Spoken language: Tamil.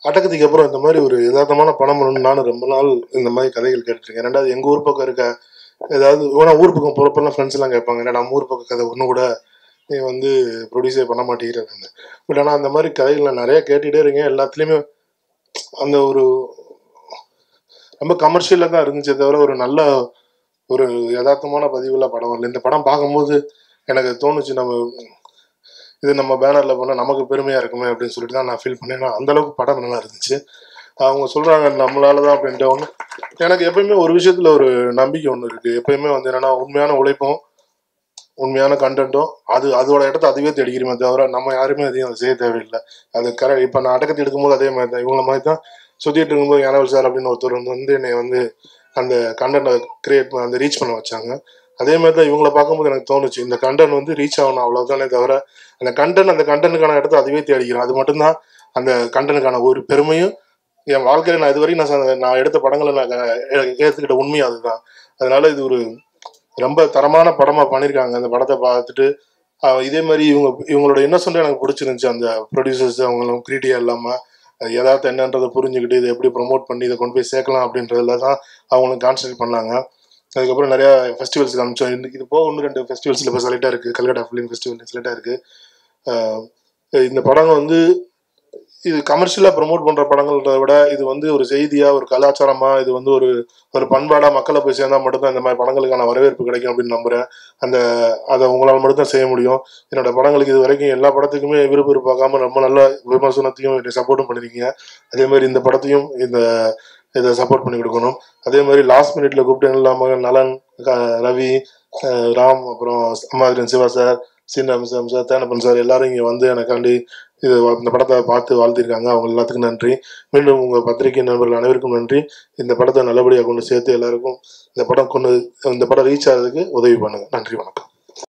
அடக்கத்துக்கு அப்புறம் இந்த மாதிரி ஒரு யதார்த்தமான படம் பண்ணணும்னு நானும் ரொம்ப நாள் இந்த மாதிரி கதைகள் கேட்டுருக்கேன் ரெண்டாவது எங்கள் ஊர் பக்கம் இருக்க ஏதாவது ஏன்னா ஊர் பக்கம் போகிறப்பெல்லாம் ஃப்ரெண்ட்ஸ் எல்லாம் கேட்பாங்க ஏன்னா நம்ம ஊர் பக்கம் கதை ஒன்று கூட நீ வந்து ப்ரொடியூஸே பண்ண மாட்டேங்கிறேன்னு பட் ஆனால் அந்த மாதிரி கதைகள் நான் நிறைய கேட்டுகிட்டே இருக்கேன் எல்லாத்துலேயுமே அந்த ஒரு ரொம்ப கமர்ஷியலாக தான் இருந்துச்சே தவிர ஒரு நல்ல ஒரு யதார்த்தமான பதிவுள்ள படம் வரல இந்த படம் பார்க்கும்போது எனக்கு தோணுச்சு நம்ம இது நம்ம பேனரில் பண்ணால் நமக்கு பெருமையாக இருக்குமே அப்படின்னு சொல்லிட்டு தான் நான் ஃபீல் பண்ணேன் ஏன்னா அந்த அளவுக்கு படம் நல்லா இருந்துச்சு அவங்க சொல்கிறாங்க நம்மளால தான் அப்படின்ட்டு ஒன்று எனக்கு எப்பயுமே ஒரு விஷயத்தில் ஒரு நம்பிக்கை ஒன்று இருக்குது எப்பயுமே வந்து என்னென்னா உண்மையான உழைப்பும் உண்மையான கண்டென்ட்டும் அது அதோட இடத்த அதுவே தேடிக்கிறோமே தவிர நம்ம யாருமே அதையும் அதை செய்ய தேவையில்லை அது கரெக்ட் இப்போ நான் அடக்கத்தை எடுக்கும்போது அதே மாதிரி தான் இவங்கள மாதிரி தான் சுற்றிட்டு இருக்கும்போது யானவல் சார் அப்படின்னு ஒருத்தர் வந்து வந்து என்னை வந்து அந்த கண்டென்ட்டை கிரியேட் அந்த ரீச் பண்ண வச்சாங்க அதே மாதிரி தான் இவங்கள பார்க்கும்போது எனக்கு தோணுச்சு இந்த கண்டென்ட் வந்து ரீச் ஆகணும் அவ்வளோதானே தவிர அந்த கண்டென்ட் அந்த கண்டென்ட்டுக்கான இடத்த அதுவே தேடிக்கிறோம் அது மட்டும்தான் அந்த கண்டென்ட்டுக்கான ஒரு பெருமையும் என் வாழ்க்கையில் நான் இது வரைக்கும் நான் ச- நான் எடுத்த படங்களை நான் க- ஏற்றுக்கிட்ட உண்மையும் அதுதான் அதனால இது ஒரு ரொம்ப தரமான படமாக பண்ணியிருக்காங்க அந்த படத்தை பார்த்துட்டு ஆஹ் இதே மாதிரி இவங்க இவங்களோட இன்னசென்ட் எனக்கு பிடிச்சிருந்துச்சு அந்த ப்ரொடியூசர்ஸ் அவங்களும் கிரியேட்டிவ் இல்லாமல் யதார்த்தம் என்னன்றதை புரிஞ்சுக்கிட்டு இதை எப்படி ப்ரோமோட் பண்ணி இதை கொண்டு போய் சேர்க்கலாம் அப்படின்றதுல தான் அவங்களும் கான்சன்ட்ரேட் பண்ணாங்க அதுக்கப்புறம் நிறையா ஃபெஸ்டிவல்ஸ்க்கு அனுப்பிச்சோம் இன்னைக்கு இது போக இன்னும் ரெண்டு ஃபெஸ்டிவல்ஸில் இப்போ செலக்டாக இருக்குது கல்கட்டா ஃபிலிம் ஃபெஸ்டிவல் செலக்டாக இருக்குது இந்த படம் வந்து இது கமர்ஷியலாக ப்ரோமோட் பண்ணுற படங்கள்ன்றத விட இது வந்து ஒரு செய்தியாக ஒரு கலாச்சாரமாக இது வந்து ஒரு ஒரு பண்பாடாக மக்களை போய் சேர்ந்தா மட்டும்தான் இந்த மாதிரி படங்களுக்கான வரவேற்பு கிடைக்கும் அப்படின்னு நம்புகிறேன் அந்த அதை உங்களால் மட்டும்தான் செய்ய முடியும் என்னோட படங்களுக்கு இது வரைக்கும் எல்லா படத்துக்குமே விருப்பம் பார்க்காம ரொம்ப நல்ல விமர்சனத்தையும் சப்போர்ட்டும் பண்ணிருக்கீங்க அதே மாதிரி இந்த படத்தையும் இந்த இதை சப்போர்ட் பண்ணி கொடுக்கணும் அதே மாதிரி லாஸ்ட் மினிட்ல கூப்பிட்டு இல்லாம நலன் க- ரவி அஹ் ராம் அப்புறம் அம்மாதிரன் சிவா சார் சீனம் சாம் சார் தேனப்பன் சார் எல்லாரும் இங்கே வந்து எனக்காண்டி இது வா- இந்த படத்தை பார்த்து வாழ்த்திருக்காங்க அவங்க எல்லாத்துக்கும் நன்றி மீண்டும் உங்கள் பத்திரிகை நண்பர்கள் அனைவருக்கும் நன்றி இந்த படத்தை நல்லபடியாக கொண்டு சேர்த்து எல்லாருக்கும் இந்த படம் கொண்டு இந்த படம் ரீச் ஆகிறதுக்கு உதவி பண்ணுங்க நன்றி வணக்கம்